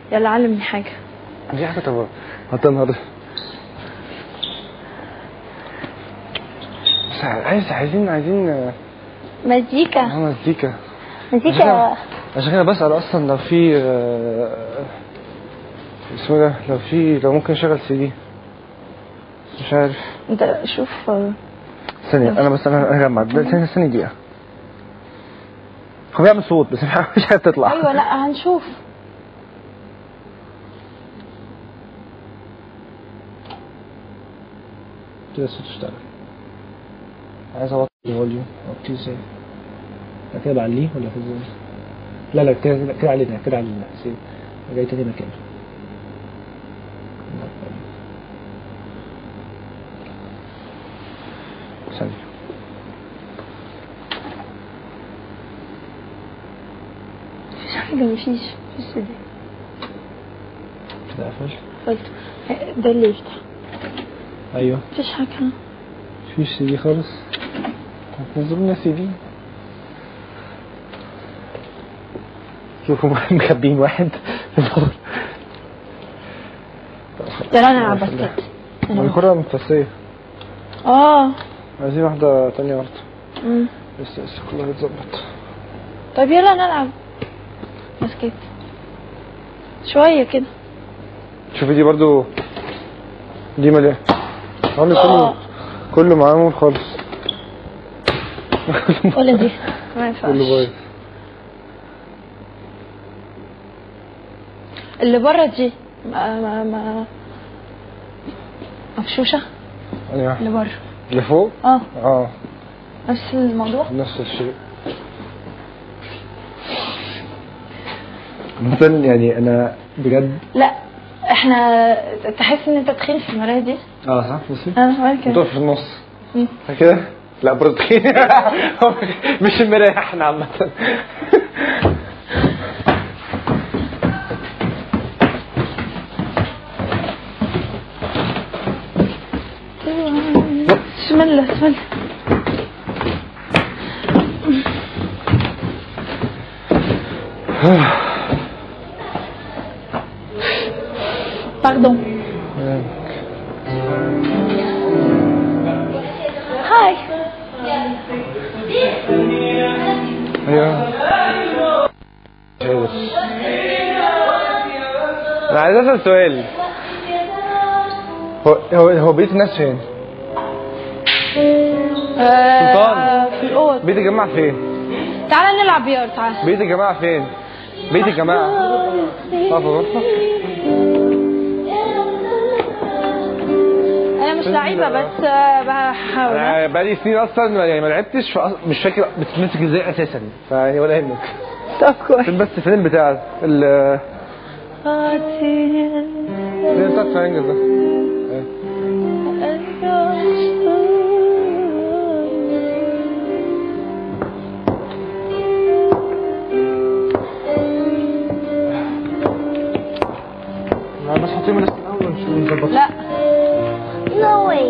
يلا علمني حاجه دي حاجه طبعا حتى النهارده بس عايز عايزين عايزين آه، مزيكا مزيكا مزيكا عشان كده بسأل أصلا لو في آه، اسمه ده لو في لو ممكن أشغل سي دي مش عارف انت شوف آه، ثانية أنا بس أنا أنا هجمع ده ثانية ثانية دقيقة هو بيعمل صوت بس مش عارف تطلع ايوه لا هنشوف كده الصوت اشتغل عايز أوطي الفوليوم أوطيه ازاي؟ لا كده بعليه ولا في ازاي؟ لا لا كده كده علينا كده علينا سيب جاي تاني مكانه ثانية مفيش حاجه مفيش مفيش ده كده قفل قلت ده اللي يفتح أيوه مفيش حاجه مفيش سي دي خالص هتنزلوا لنا سي دي شوفوا مخبيين واحد يلا نلعب باسكت أنا- الكرة متفسية اه عايزين واحدة تانية برضه مم. بس بس كلها تتظبط طب يلا نلعب باسكت شويه كده شوفي دي برضو دي مليانة عامل كله آه. كله معمول خالص ولا دي ما ينفعش كله بايظ اللي بره دي ما ما ما مفشوشه أنهي واحد؟ اللي بره اللي فوق اه اه نفس الموضوع نفس الشيء مثلا يعني انا بجد لا احنا تحس ان انت تخين في المرايه دي اه صح بصي اه ولا كده بتقف في النص مم. كده لا برضه تخين مش المرايه احنا عامة بسم الله بسم الله Pardon. هاي ايوه انا عايز اسال سؤال هو هو هو بيت الناس فين؟ آه، في الأوض بيت الجماعة فين؟ تعال نلعب بيار تعال بيت الجماعة فين؟ بيت الجماعة طب غرفة أنا مش لعيبة بس آه، بحاول أنا بقالي سنين اصلا يعني ما لعبتش فأص- مش فاكر بتتمسك ازاي اساسا فيعني ولا يهمك طب كويس فين بس فين البتاع ال فين بتاع الترينجل ده؟ إيه. لا بس حطيهم لسه الاول مش نظبط لا No way.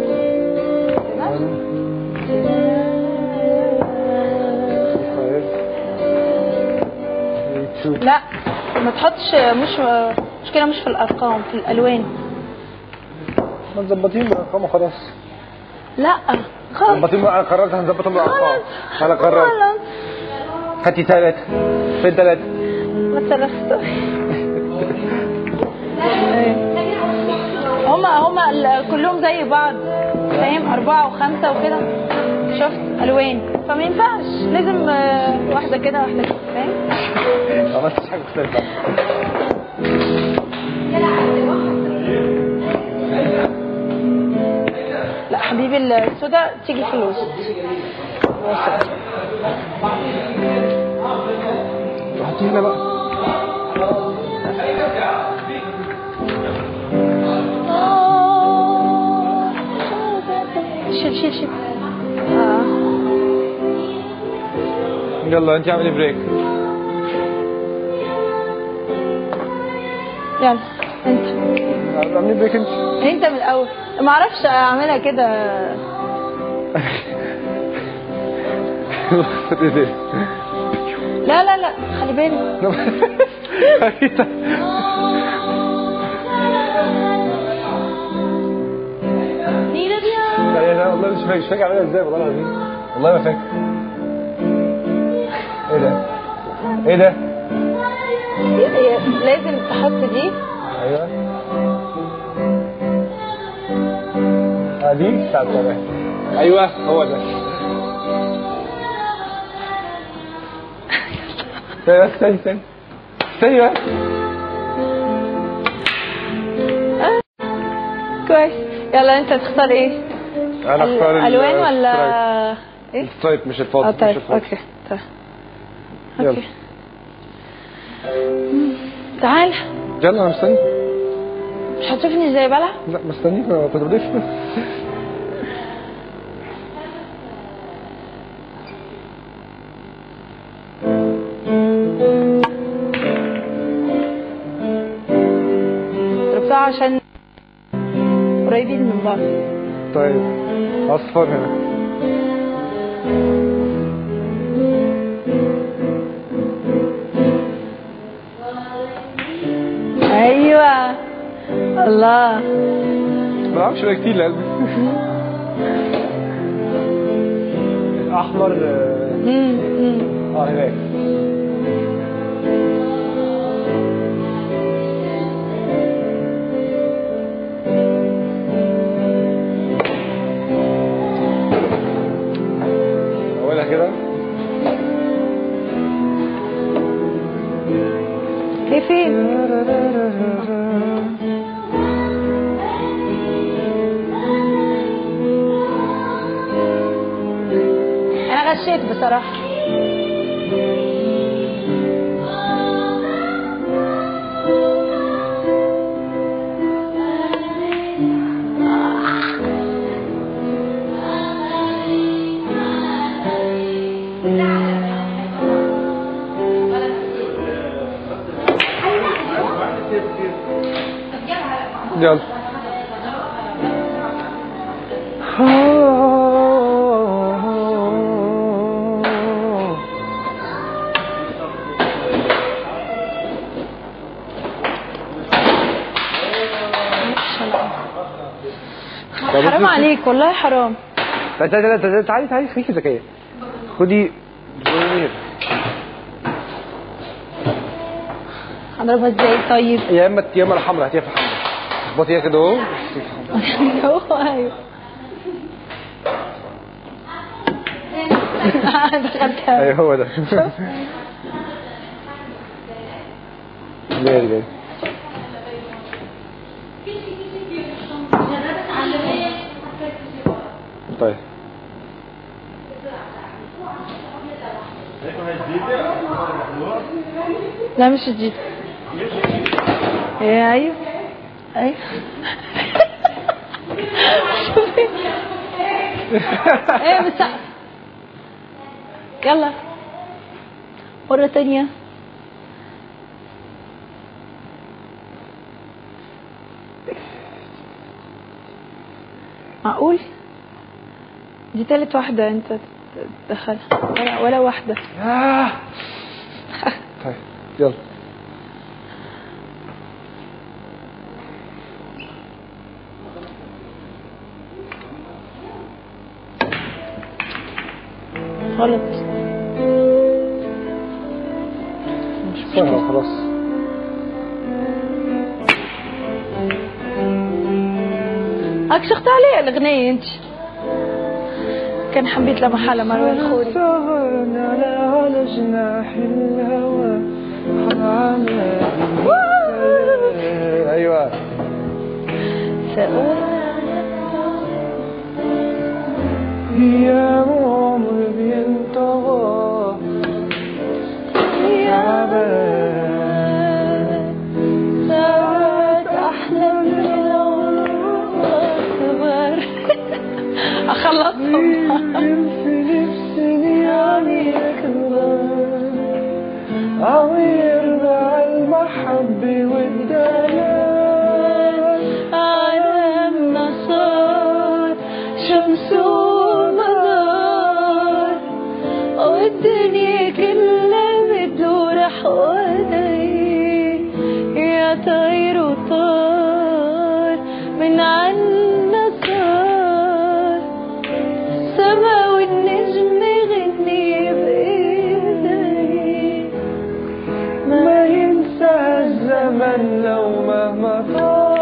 لا ما تحطش مش مشكلة مش في الأرقام في الألوان ما تظبطيهم بالارقام وخلاص لا خلاص ظبطيهم انا قررت هنظبطهم بالارقام انا قررت خلاص هاتي ثلاثة فين ثلاثة؟ مثلا هما هما ال- كلهم زي بعض فاهم أربعة وخمسة وكده شفت ألوان فما ينفعش لازم آه، واحدة كده واحدة كده فاهم ما عملتش حاجة مختلفة لا حبيبي السودا تيجي في الوسط حطي هنا بقى شيل شيل شيل آه. يلا انت اعملي بريك يلا انت اعملي بريك انت انت من الاول ما اعرفش اعملها كده لا لا لا خلي بالك يعني انا والله مش فاكر مش فاكر اعملها ازاي والله العظيم والله ما فاكر ايه ده؟ ايه ده؟ هي لازم تحط دي ايوه اه دي بتاعت بابا ايوه هو ده استني بس استني استني استني بس كويس يلا انت تختار ايه انا اختار ال- الوان ولا السترايب. ايه السترايب مش اه الفاضي طيب مش الفاضي اوكي طيب يلا. اوكي تعال يلا انا مستني مش هتشوفني ازاي بلعب لا مستنيك انا كنت بضيف ضربتها عشان قريبين من بعض طيب اصفر هنا ايوه الله ما بعرفش بقى كتير لقلبي الاحمر اه مم، مم. آه، هناك اولها كده هي فين انا غشيت بصراحه يلا حرام عليك والله حرام تعالي تعالي تعالي تعالي تعالي خليكي ذكية خدي زوير هضربها ازاي طيب يا اما يا اما الحمراء هاتيها في الحمراء اخبطيها كده اهو هو ايوه دخلتها ايوه هو ده جاي جاي طيب لا مش جديد ايه ايوه ايوه شوفي ايه بس يلا مرة تانية معقول دي تالت واحدة انت تدخلها ولا, ولا واحدة آه. طيب يلا غلط سهلة خلاص اكشخت عليها الاغنية انت كان حبيت لما حالة مروي الخوري سهرنا على جناح الهوى ايوه سأقول يا عمر بينطغى تعبان ساعات احلم بالعمر واكبر اخلصهم في نفسي يعني أكبر أو طاير وطار من عنا صار سما والنجم غني بإيدي ما ينسى الزمن لو مهما طال